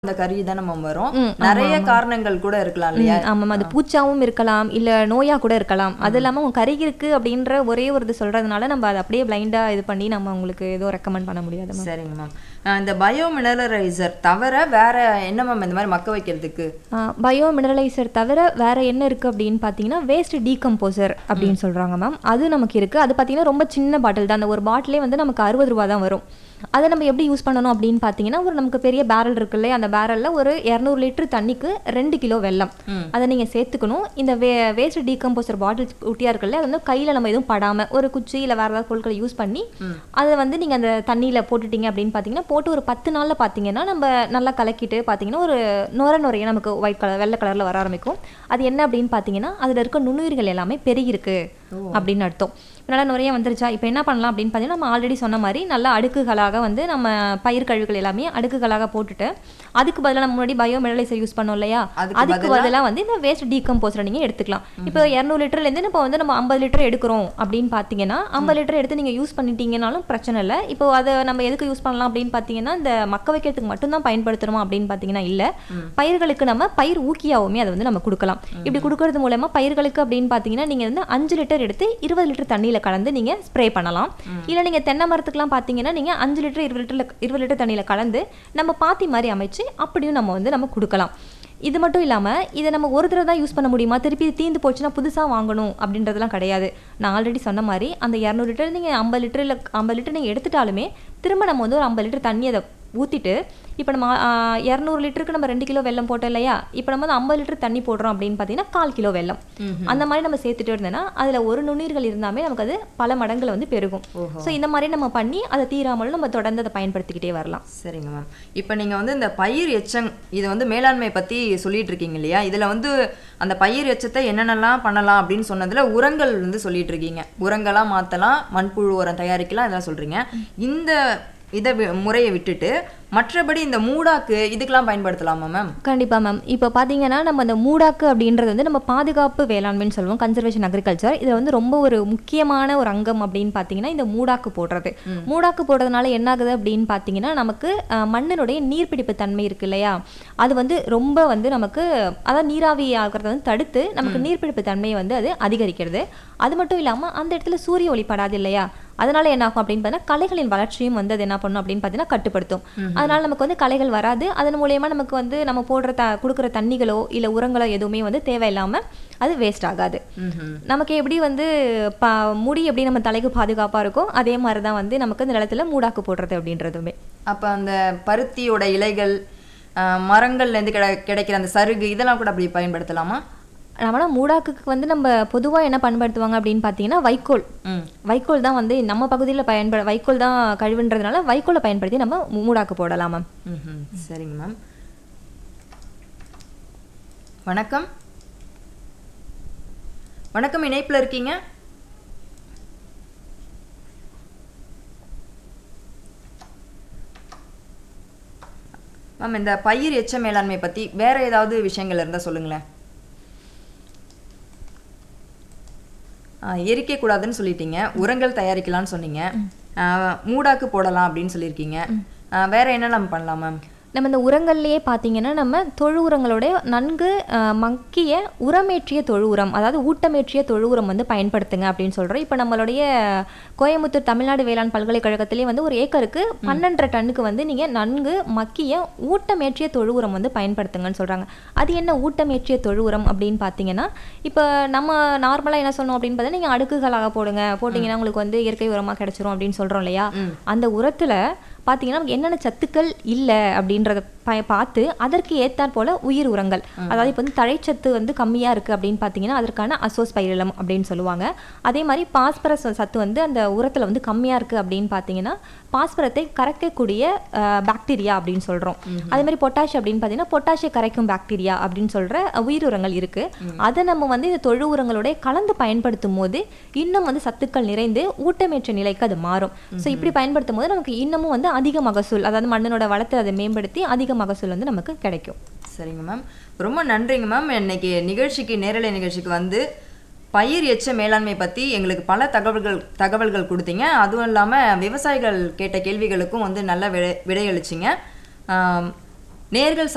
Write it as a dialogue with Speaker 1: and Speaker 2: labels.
Speaker 1: அந்த கறி தானே மேம் வரும்
Speaker 2: ம், ஆமா,
Speaker 1: நிறைய
Speaker 2: ஆமா.
Speaker 1: காரணங்கள் கூட இருக்கலாம் இல்லையா
Speaker 2: ம், ஆமாம் அது பூச்சாவும் இருக்கலாம் இல்ல நோயா கூட இருக்கலாம் அது இல்லாம உங்க கறி இருக்கு அப்படின்ற ஒரே ஒரு இது சொல்றதுனால நம்ம அதை அப்படியே பிளைண்டா இது பண்ணி நம்ம உங்களுக்கு எதுவும் ரெக்கமெண்ட் பண்ண முடியாது மேம்
Speaker 1: சரிங்க மேம் இந்த பயோ மினரலைசர் தவிர வேற என்ன மேம் இந்த மாதிரி மக்க வைக்கிறதுக்கு
Speaker 2: பயோ மினரலைசர் தவிர வேற என்ன இருக்கு அப்படின்னு பார்த்தீங்கன்னா வேஸ்ட் டீகம்போசர் அப்படின்னு சொல்றாங்க மேம் அது நமக்கு இருக்கு அது பார்த்தீங்கன்னா ரொம்ப சின்ன பாட்டில் தான் அந்த ஒரு பாட்டிலே வந்து நமக்கு அறுபது ரூபா தான் வரும் அதை நம்ம எப்படி யூஸ் பண்ணணும் அப்படின்னு பார்த்தீங்கன்னா ஒரு நமக்கு பெரிய பேரல் இருக்கு இல்லையா அந்த பேரலில் ஒரு இரநூறு லிட்டர் தண்ணிக்கு ரெண்டு கிலோ வெல்லம்
Speaker 1: ம்.
Speaker 2: அதை நீங்கள் சேர்த்துக்கணும் இந்த வே வேஸ்ட் டீகம்போசர் பாட்டில் குட்டியாக இருக்குல்ல அது வந்து கையில் நம்ம எதுவும் படாமல் ஒரு குச்சி இல்லை வேறு ஏதாவது பொருட்களை யூஸ் பண்ணி அதை வந்து நீங்கள் அந்த தண்ணியில் போட்டுட்டீங்க அப்படின்னு பார்த்தீங்கன்னா போட்டு ஒரு பத்து நாளில் பார்த்தீங்கன்னா நம்ம நல்லா கலக்கிட்டு பார்த்தீங்கன்னா ஒரு நுர நுறைய நமக்கு ஒயிட் கலர் வெள்ளை கலரில் வர ஆரம்பிக்கும் அது என்ன அப்படின்னு பார்த்தீங்கன்னா அதில் இருக்க நுண்ணுயிர்கள் எல்லாமே பெருகிருக்கு அப்படின்னு அர்த்தம் நல்லா நிறைய வந்துருச்சா இப்போ என்ன பண்ணலாம் அப்படின்னு பார்த்தீங்கன்னா நம்ம ஆல்ரெடி சொன்ன மாதிரி நல்லா அடுக்குகளாக வந்து நம்ம பயிர் கழிவுகள் எல்லாமே அடுக்குகளாக போட்டுட்டு அதுக்கு பதிலாக நம்ம முன்னாடி பயோ மெடலைசர் யூஸ் பண்ணோம் இல்லையா
Speaker 1: அதுக்கு
Speaker 2: அதுக்கு பதிலாக வந்து இந்த வேஸ்ட் டீகம்போசரை நீங்கள் எடுத்துக்கலாம் இப்போ இரநூறு லிட்டர்லேருந்து இப்போ வந்து நம்ம ஐம்பது லிட்டர் எடுக்கிறோம் அப்படின்னு பார்த்தீங்கன்னா ஐம்பது லிட்டர் எடுத்து நீங்கள் யூஸ் பண்ணிட்டீங்கனாலும் பிரச்சனை இல்லை இப்போ அதை நம்ம எதுக்கு யூஸ் பண்ணலாம் அப்படின்னு பார்த்தீங்கன்னா இந்த மக்க வைக்கிறதுக்கு மட்டும்தான் பயன்படுத்தணுமா அப்படின்னு பார்த்தீங்கன்னா இல்லை பயிர்களுக்கு நம்ம பயிர் ஊக்கியாவுமே அதை வந்து நம்ம கொடுக்கலாம் இப்படி கொடுக்கறது மூலமா பயிர்களுக்கு அப்படின்னு பார்த்தீங்கன்னா நீங்கள் வந்து அஞ்சு லிட்டர் எடுத்து இருபது லிட்டர் தண்ணியில் கலந்து நீங்கள் ஸ்ப்ரே பண்ணலாம் இல்லை நீங்கள் தென்னை மரத்துக்குலாம் பார்த்தீங்கன்னா நீங்கள் அஞ்சு லிட்டர் இருபது லிட்டர் இருபது லிட்டர் தண்ணியில் கலந்து நம்ம பாத்தி மாதிரி அமைச்சு அப்படியும் நம்ம வந்து நம்ம கொடுக்கலாம் இது மட்டும் இல்லாமல் இதை நம்ம ஒரு தடவை தான் யூஸ் பண்ண முடியுமா திருப்பி இது தீந்து போச்சுன்னா புதுசாக வாங்கணும் அப்படின்றதெல்லாம் கிடையாது நான் ஆல்ரெடி சொன்ன மாதிரி அந்த இரநூறு லிட்டர் நீங்கள் ஐம்பது லிட்டரில் ஐம்பது லிட்டர் நீங்கள் எடுத்துட்டாலுமே திரும்ப நம்ம வந்து ஒரு ஐம்பது லிட்டர் தண்ணி அதை ஊற்றிட்டு இப்போ நம்ம இரநூறு லிட்டருக்கு நம்ம ரெண்டு கிலோ வெல்லம் போட்டோம் இல்லையா இப்போ நம்ம வந்து ஐம்பது லிட்டர் தண்ணி போடுறோம் அப்படின்னு பார்த்தீங்கன்னா கால் கிலோ வெல்லம் அந்த மாதிரி நம்ம சேர்த்துட்டு இருந்தோம்னா அதில் ஒரு நுண்ணீர்கள் இருந்தாமே நமக்கு அது பல மடங்குல வந்து பெருகும் ஸோ இந்த மாதிரி நம்ம பண்ணி அதை தீராமலும் நம்ம தொடர்ந்து அதை பயன்படுத்திக்கிட்டே வரலாம்
Speaker 1: சரிங்க மேம் இப்போ நீங்க வந்து இந்த பயிர் எச்சம் இது வந்து மேலாண்மை பத்தி சொல்லிட்டு இருக்கீங்க இல்லையா இதுல வந்து அந்த பயிர் எச்சத்தை என்னென்னலாம் பண்ணலாம் அப்படின்னு சொன்னதுல உரங்கள் வந்து சொல்லிட்டு இருக்கீங்க உரங்களா மாத்தலாம் மண்புழு உரம் தயாரிக்கலாம் இதெல்லாம் சொல்றீங்க இந்த இதை வி- முறையை விட்டுட்டு மற்றபடி இந்த மூடாக்கு இதுக்கெல்லாம் பயன்படுத்தலாமா மேம்
Speaker 2: கண்டிப்பா மேம் இப்போ பார்த்தீங்கன்னா நம்ம அந்த மூடாக்கு அப்படின்றது வந்து நம்ம பாதுகாப்பு வேளாண்மைன்னு சொல்லுவோம் கன்சர்வேஷன் அக்ரிகல்ச்சர் இது வந்து ரொம்ப ஒரு முக்கியமான ஒரு அங்கம் அப்படின்னு பார்த்தீங்கன்னா இந்த மூடாக்கு போடுறது மூடாக்கு போடுறதுனால என்ன ஆகுது அப்படின்னு பார்த்தீங்கன்னா நமக்கு அஹ், மண்ணினுடைய நீர்பிடிப்பு தன்மை இருக்கு இல்லையா அது வந்து ரொம்ப வந்து நமக்கு அதாவது நீராவி ஆகிறத வந்து தடுத்து நமக்கு நீர்பிடிப்பு தன்மையை வந்து அது அதிகரிக்கிறது அது மட்டும் இல்லாமல் அந்த இடத்துல சூரிய ஒளி படாது இல்லையா அதனால என்ன ஆகும் அப்படின்னு பார்த்தீங்கன்னா களைகளின் வளர்ச்சியும் வந்து அது என்ன பண்ணும் அப்படின்னு பார்த்தீங்கன்னா கட்டுப்படுத்தும் அதனால நமக்கு வந்து களைகள் வராது அதன் மூலியமா நமக்கு வந்து நம்ம போடுற த கொடுக்குற தண்ணிகளோ இல்லை உரங்களோ எதுவுமே வந்து தேவையில்லாம அது வேஸ்ட் ஆகாது
Speaker 1: ம்ஹும்.
Speaker 2: நமக்கு எப்படி வந்து ப முடி எப்படி நம்ம தலைக்கு பாதுகாப்பா இருக்கோ அதே மாதிரி தான் வந்து நமக்கு இந்த நிலத்துல மூடாக்கு போடுறது அப்படின்றதுமே
Speaker 1: அப்ப அந்த பருத்தியோட இலைகள் அஹ், மரங்கள்ல இருந்து கிடை கிடைக்கிற அந்த சருகு இதெல்லாம் கூட அப்படி பயன்படுத்தலாமா
Speaker 2: நம்மளா மூடாக்குக்கு வந்து நம்ம பொதுவா என்ன பயன்படுத்துவாங்க அப்படின்னு பார்த்தீங்கன்னா வைக்கோல்
Speaker 1: ம்
Speaker 2: வைக்கோல் தான் வந்து நம்ம பகுதியில் பயன்பட வைக்கோல் தான் கழிவுன்றதுனால வைக்கோலை பயன்படுத்தி நம்ம மூடாக்கு போடலாம் மேம்
Speaker 1: ம்ஹும். சரிங்க மேம் வணக்கம் வணக்கம் இணைப்புல இருக்கீங்க மேம் இந்த பயிர் எச்ச மேலாண்மை பத்தி வேற ஏதாவது விஷயங்கள் இருந்தா சொல்லுங்களேன் ஆ, எரிக்க கூடாதுன்னு சொல்லிட்டீங்க உரங்கள் தயாரிக்கலாம்னு சொன்னீங்க ஆ, மூடாக்கு போடலாம் அப்படின்னு சொல்லியிருக்கீங்க ஆ, வேற என்ன நம்ம பண்ணலாம் மேம்
Speaker 2: நம்ம இந்த உரங்கள்லேயே பார்த்தீங்கன்னா நம்ம தொழு உரங்களோட நன்கு அஹ், மக்கிய உரமேற்றிய தொழு உரம் அதாவது ஊட்டமேற்றிய தொழு உரம் வந்து பயன்படுத்துங்க அப்படின்னு சொல்கிறோம் இப்போ நம்மளுடைய கோயம்புத்தூர் தமிழ்நாடு வேளாண் பல்கலைக்கழகத்திலே வந்து ஒரு ஏக்கருக்கு பன்னெண்டரை டன்னுக்கு வந்து நீங்கள் நன்கு மக்கிய ஊட்டமேற்றிய தொழு உரம் வந்து பயன்படுத்துங்கன்னு சொல்கிறாங்க அது என்ன ஊட்டமேற்றிய தொழு உரம் அப்படின்னு பார்த்தீங்கன்னா இப்போ நம்ம நார்மலாக என்ன சொன்னோம் அப்படின்னு பார்த்தா நீங்கள் அடுக்குகளாக போடுங்க போட்டிங்கன்னா உங்களுக்கு வந்து இயற்கை உரமாக கிடைச்சிரும் அப்படின்னு சொல்கிறோம் இல்லையா அந்த உரத்தில் பார்த்தீங்கன்னா நமக்கு என்னென்ன சத்துக்கள் இல்லை அப்படின்றத ப பார்த்து அதற்கு ஏற்றாற் போல உயிர் உரங்கள் அதாவது இப்போ வந்து தழைச்சத்து வந்து கம்மியாக இருக்குது அப்படின்னு பார்த்தீங்கன்னா அதற்கான அசோஸ்பைரலம் அப்படின்னு சொல்லுவாங்க அதே மாதிரி பாஸ்பரஸ் சத்து வந்து அந்த உரத்தில் வந்து கம்மியாக இருக்குது அப்படின்னு பார்த்தீங்கன்னா பாஸ்பரத்தை கரைக்கக்கூடிய பாக்டீரியா அப்படின்னு சொல்கிறோம் அதே மாதிரி பொட்டாஷ் அப்படின்னு பார்த்தீங்கன்னா பொட்டாஷை கரைக்கும் பாக்டீரியா அப்படின்னு சொல்கிற உயிர் உரங்கள் இருக்குது அதை நம்ம வந்து இந்த தொழு உரங்களோட கலந்து பயன்படுத்தும் போது இன்னும் வந்து சத்துக்கள் நிறைந்து ஊட்டமேற்ற நிலைக்கு அது மாறும் ஸோ இப்படி பயன்படுத்தும் போது நமக்கு இன்னமும் வந்து அதிக மகசூல் அதாவது மண்ணனோட வளத்தை அதை மேம்படுத்தி அதிக மகசூல் வந்து நமக்கு கிடைக்கும்
Speaker 1: சரிங்க மேம் ரொம்ப நன்றிங்க மேம் இன்னைக்கு நிகழ்ச்சிக்கு நேரலை நிகழ்ச்சிக்கு வந்து பயிர் எச்ச மேலாண்மை பற்றி எங்களுக்கு பல தகவல்கள் தகவல்கள் கொடுத்தீங்க அதுவும் இல்லாமல் விவசாயிகள் கேட்ட கேள்விகளுக்கும் வந்து நல்ல விடை விடையளிச்சிங்க ஆம், நேர்கள்